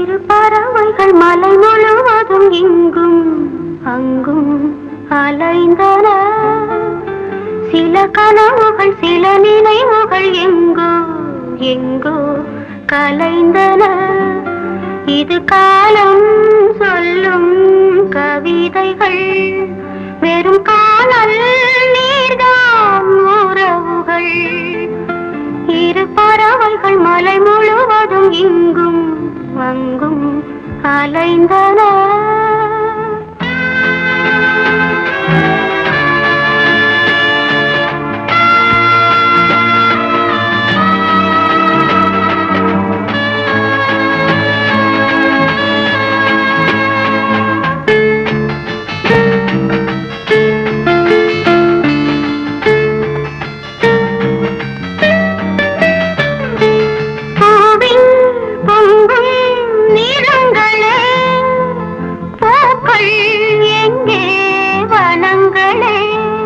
இரு பறவைகள் மலை முழுவதும் இங்கும் அங்கும் அலைந்தன சில கனவுகள் சில நினைவுகள் எங்கோ எங்கோ கலைந்தன இது காலம் சொல்லும் கவிதைகள் வெறும் காணல் நீர்தான் உறவுகள் இரு பறவைகள் மலை முழுவதும் இங்கும் அங்கும் அலைந்தன பூவில் பொங்கும் நிறங்களே பூக்கள் எங்கே வனங்களே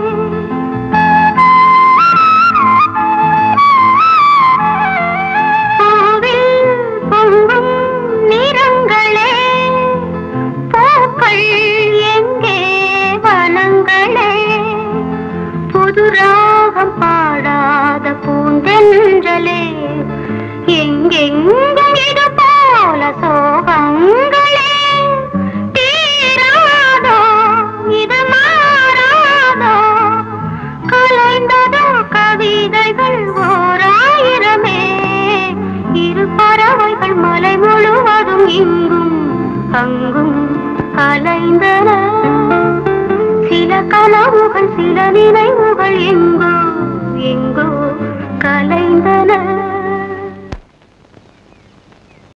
பூவில் பொங்கும் நிறங்களே பூக்கள் எங்கே வனங்களே புது ராகம் பாடாத பூந்தென்றலே எங்கெங்கும் இது போல சோகங்களே தீராதோ இது மாறாதோ கலைந்ததோ கவிதைகள் ஓராயிரமே இரு பறவைகள் மலை முழுவதும் இங்கும் அங்கும் அலைந்தன சில கனவுகள் சில நினைவுகள் எங்கோ எங்கோ கலைந்தன